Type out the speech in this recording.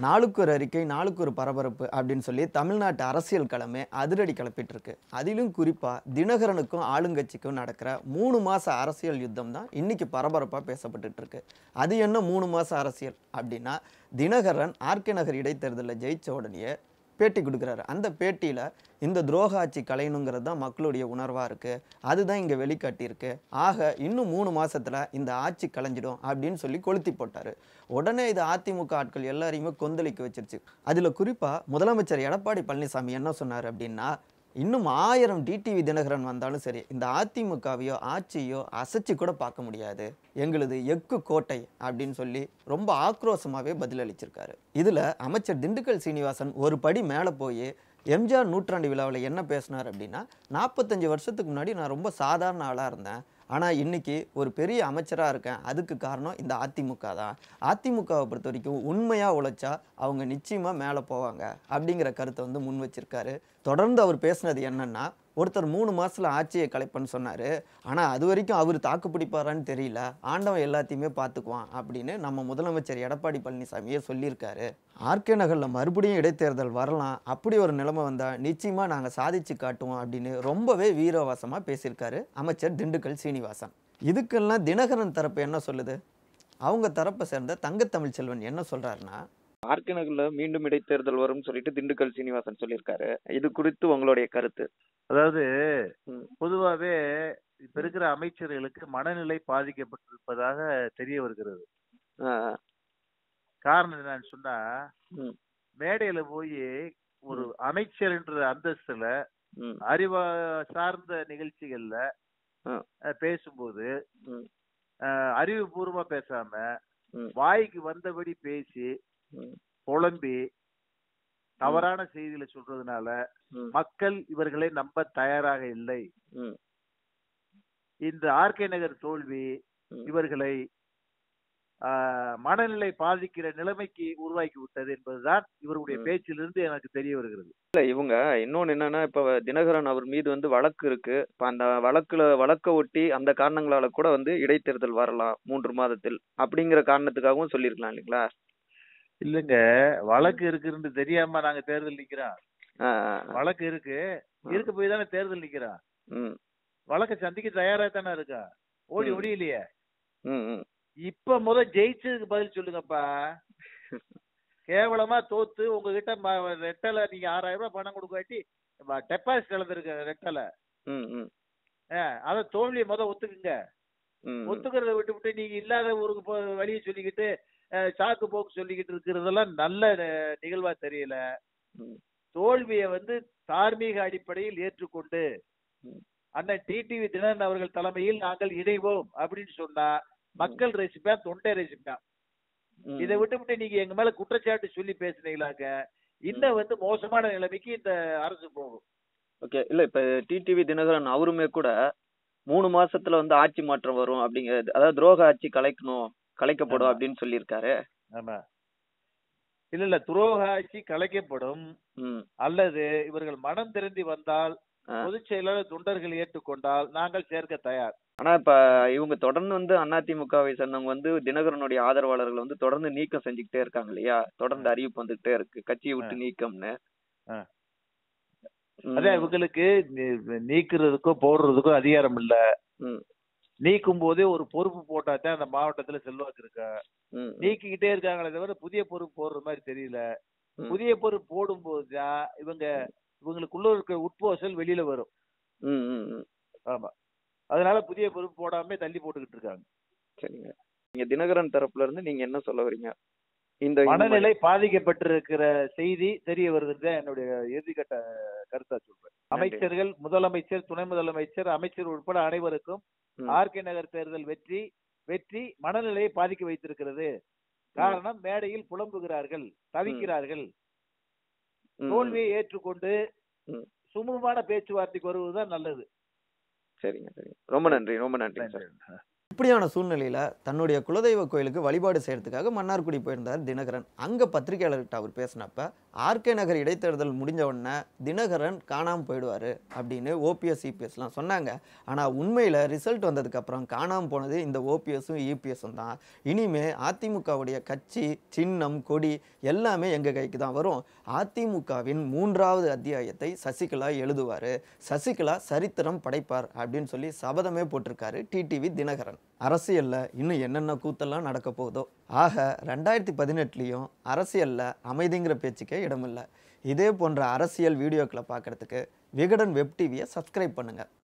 நாளுக்கு ஒரு அறிக்கை நாளுக்கு ஒரு பரபரப்பு அப்படின்னு சொல்லி தமிழ்நாட்டு அரசியல் களமே அதிரடி கிளப்பிட்டு இருக்கு அதிலும் குறிப்பாக தினகரனுக்கும் ஆளுங்கட்சிக்கும் நடக்கிற மூணு மாச அரசியல் யுத்தம் தான் இன்னைக்கு பரபரப்பாக பேசப்பட்டுட்டு இருக்கு அது என்ன மூணு மாச அரசியல் அப்படின்னா தினகரன் ஆர்கே நகர் இடைத்தேர்தலில் ஜெயிச்ச உடனே பேட்டி கொடுக்குறாரு அந்த பேட்டியில் இந்த துரோக ஆட்சி கலையணுங்கிறது தான் மக்களுடைய உணர்வாக இருக்குது அதுதான் இங்கே வெளிக்காட்டியிருக்கு ஆக இன்னும் மூணு மாசத்துல இந்த ஆட்சி கலைஞ்சிடும் அப்படின்னு சொல்லி கொளுத்தி போட்டார் உடனே இது அதிமுக ஆட்கள் எல்லாரையுமே கொந்தளிக்க வச்சிருச்சு அதில் குறிப்பாக முதலமைச்சர் எடப்பாடி பழனிசாமி என்ன சொன்னார் அப்படின்னா இன்னும் ஆயிரம் டிடிவி தினகரன் வந்தாலும் சரி இந்த அதிமுகவையோ ஆட்சியோ அசைச்சு கூட பார்க்க முடியாது எங்களுது எக்கு கோட்டை அப்படின்னு சொல்லி ரொம்ப ஆக்ரோஷமாகவே பதிலளிச்சிருக்காரு இதில் அமைச்சர் திண்டுக்கல் சீனிவாசன் ஒரு படி மேலே போய் எம்ஜிஆர் நூற்றாண்டு விழாவில் என்ன பேசினார் அப்படின்னா நாற்பத்தஞ்சு வருஷத்துக்கு முன்னாடி நான் ரொம்ப சாதாரண ஆளாக இருந்தேன் ஆனால் இன்னைக்கு ஒரு பெரிய அமைச்சராக இருக்கேன் அதுக்கு காரணம் இந்த அதிமுக தான் அதிமுகவை பொறுத்த வரைக்கும் உண்மையாக உழைச்சா அவங்க நிச்சயமாக மேலே போவாங்க அப்படிங்கிற கருத்தை வந்து முன் வச்சிருக்காரு தொடர்ந்து அவர் பேசுனது என்னன்னா ஒருத்தர் மூணு மாசத்துல ஆட்சியை கலைப்பன்னு சொன்னார் ஆனால் அது வரைக்கும் அவர் தாக்கு பிடிப்பாரான்னு தெரியல ஆண்டவன் எல்லாத்தையுமே பார்த்துக்குவான் அப்படின்னு நம்ம முதலமைச்சர் எடப்பாடி பழனிசாமியே சொல்லியிருக்காரு ஆர்கே நகரில் மறுபடியும் இடைத்தேர்தல் வரலாம் அப்படி ஒரு நிலைமை வந்தால் நிச்சயமாக நாங்கள் சாதிச்சு காட்டுவோம் அப்படின்னு ரொம்பவே வீரவாசமாக பேசியிருக்காரு அமைச்சர் திண்டுக்கல் சீனிவாசன் இதுக்கெல்லாம் தினகரன் தரப்பு என்ன சொல்லுது அவங்க தரப்பை சேர்ந்த தங்கத்தமிழ் செல்வன் என்ன சொல்றாருன்னா ஆர்கே நகர்ல மீண்டும் இடைத்தேர்தல் வரும்னு சொல்லிட்டு திண்டுக்கல் சீனிவாசன் சொல்லியிருக்காரு இது குறித்து உங்களுடைய கருத்து அதாவது ம். பொதுவாவே இப்ப இருக்கிற அமைச்சர்களுக்கு மனநிலை பாதிக்கப்பட்டிருப்பதாக தெரிய வருகிறது ஆஹ் காரணம் என்னன்னு சொன்னா ம். மேடையில போய் ஒரு அமைச்சர்ன்ற அந்தஸ்துல ம், அறிவா சார்ந்த நிகழ்ச்சிகள்ல ஆ. அஹ், பேசும்போது ம். அஹ், அறிவுபூர்வமா பேசாம ம். வாய்க்கு வந்தபடி பேசி ம், புலம்பி தவறான செய்திகளை சொல்றதுனால ம், மக்கள் இவர்களை நம்ப தயாராக இல்லை ம், இந்த ஆர்கே நகர் தோல்வி ம். இவர்களை ஆஹ், மனநிலை பாதிக்கிற நிலைமைக்கு உருவாக்கி விட்டது என்பதுதான் இவருடைய ம். பேச்சிலிருந்து எனக்கு தெரிய வருகிறது இல்ல இவங்க இன்னொன்னு என்னன்னா இப்ப தினகரன் அவர் மீது வந்து வழக்கு இருக்கு இப்ப அந்த வழக்குல வழக்க ஒட்டி அந்த காரணங்களால கூட வந்து இடைத்தேர்தல் வரலாம் மூன்று மாதத்தில் அப்படிங்கிற காரணத்துக்காகவும் சொல்லியிருக்கலாம் இல்லைங்களா இல்லங்க வழக்கு இருக்குன்னு தெரியாம நாங்க தேர்தல் நிக்கிறோம் ஆஹ் ஆஹ் ஆஹ். வழக்கு இருக்கு இருக்க போய் தானே தேர்தல் நிக்கிறோம் ம், வழக்கை சந்திக்க தயாரா தானே இருக்கா ஓடி ம். ஓடி இல்லையே ம், ம். இப்ப முத ஜெயிச்சதுக்கு பதில் சொல்லுங்கப்பா கேவலமா தோத்து உங்ககிட்ட ம- ரெட்டலை நீங்க ஆறாயிரம் ரூபாய் பணம் கொடுக்காட்டி டெபாசிட் இழந்திருக்க ரெட்டலை ம், ம், அத தோல்வியை முத ஒத்துக்குங்க ம். ஒத்துக்கிறத விட்டு விட்டு நீங்க இல்லாத ஊருக்கு போ வழியை சொல்லிக்கிட்டு அஹ், சாக்கு போக்கு சொல்லிக்கிட்டு இருக்கிறதெல்லாம் நல்ல அஹ், நிகழ்வா தெரியல ம். தோல்வியை வந்து தார்மீக அடிப்படையில் ஏற்றுக்கொண்டு ம். அண்ணன் டிடிவி தினகரன் அவர்கள் தலைமையில் நாங்கள் இணைவோம் அப்படின்னு சொன்னா மக்கள் ரசிப்பேன் தொண்டை ரசிப்பேன் ம். இதை விட்டு விட்டு நீங்க எங்க மேல குற்றச்சாட்டு சொல்லி பேசுனீங்களாக்க இன்னும் வந்து மோசமான நிலைமைக்கு இந்த அரசு போகும் ஓகே இல்ல இப்ப டிடிவி தினகரன் அவருமே கூட மூணு மாசத்துல வந்து ஆட்சி மாற்றம் வரும் அப்படிங்கிறது அதாவது துரோக ஆட்சி கலைக்கணும் கலைக்கப்படும் ஆமா. அப்படின்னு சொல்லியிருக்காரு ஆமா இல்ல இல்ல துரோக ஆட்சி கலைக்கப்படும் ம் அல்லது இவர்கள் மனம் திருந்தி வந்தால் ஆ. பொதுச் செயலாளர் தொண்டர்கள் ஏற்றுக்கொண்டால் நாங்கள் சேர்க்க தயார் ஆனா இப்ப இவங்க தொடர்ந்து வந்து அதிமுகவை சேர்ந்தவங்க வந்து தினகரனுடைய ஆதரவாளர்கள் வந்து தொடர்ந்து நீக்கம் செஞ்சுக்கிட்டே இருக்காங்க இல்லையா தொடர்ந்து அறிவிப்பு வந்துகிட்டே இருக்கு கட்சியை விட்டு நீக்கம்னு ஆ. ம். அதே இவங்களுக்கு நீ- நீக்குறதுக்கோ போடுறதுக்கோ அதிகாரம் இல்ல ம். நீக்கும் போதே ஒரு பொறுப்பு போட்டா தான் அந்த மாவட்டத்துல செல்வாக்கு இருக்கா ம், ம், நீக்கிக்கிட்டே இருக்காங்களே தவிர புதிய பொறுப்பு போடுற மாதிரி தெரியல ம். புதிய பொறுப்பு போடும்போது தான் இவங்க இவங்களுக்குள்ள இருக்க உட்போசல் வெளியில வரும் ம், ம், ம். ஆமா அதனால புதிய பொறுப்பு போடாம தள்ளி போட்டுக்கிட்டு இருக்காங்க சரிங்க நீங்க தினகரன் தரப்புல இருந்து நீங்க என்ன சொல்ல வரீங்க இந்த இந்த மனநிலை பாதிக்கப்பட்டிருக்கிற செய்தி தெரிய வருகிறது என்னுடைய இறுதிக்கட்ட கருத்தா சொல்றேன் அமைச்சர்கள் முதலமைச்சர் துணை முதலமைச்சர் அமைச்சர் உட்பட அனைவருக்கும் ம். ஆர்கே நகர் தேர்தல் வெற்றி வெற்றி மனநிலையை பாதிக்க வைத்திருக்கிறது காரணம் மேடையில் புலம்புகிறார்கள் தவிக்கிறார்கள் ம், தோல்வியை ஏற்றுக்கொண்டு ம். சுமூகமான பேச்சுவார்த்தைக்கு வருவதுதான் நல்லது சரிங்க சரிங்க ரொம்ப நன்றி ரொம்ப நன்றி சார் நன்றி. இப்படியான சூழ்நிலையில தன்னுடைய குலதெய்வ கோயிலுக்கு வழிபாடு செய்யறதுக்காக மன்னார்குடி போயிருந்தார் தினகரன் அங்க பத்திரிகையாளர்கிட்ட அவர் பேசினப்ப ஆர்கே நகர் இடைத்தேர்தல் முடிஞ்ச உடனே தினகரன் காணாம போயிடுவாரு அப்படின்னு ஓபிஎஸ் இபிஎஸ்லாம் சொன்னாங்க ஆனா உண்மையில ரிசல்ட் வந்ததுக்கு அப்புறம் காணாம போனது இந்த ஓபிஎஸும் இபிஎஸும் தான் இனிமே அதிமுகவுடைய கட்சி சின்னம் கொடி எல்லாமே எங்க கைக்கு தான் வரும் அதிமுகவின் மூன்றாவது அத்தியாயத்தை சசிகலா எழுதுவாரு சசிகலா சரித்திரம் படைப்பார் அப்படின்னு சொல்லி சபதமே போட்டிருக்காரு டிடிவி தினகரன் அரசியல்ல இன்னும் என்னென்ன கூத்தெல்லாம் நடக்க போகுதோ ஆக ரெண்டாயிரத்தி பதினெட்டுலேயும் அரசியல்ல அமைதிங்கிற பேச்சுக்கே இடமில்லை இதே போன்ற அரசியல் வீடியோக்களை பார்க்கறதுக்கு விகடன் வெப் டிவியை சப்ஸ்கிரைப் பண்ணுங்க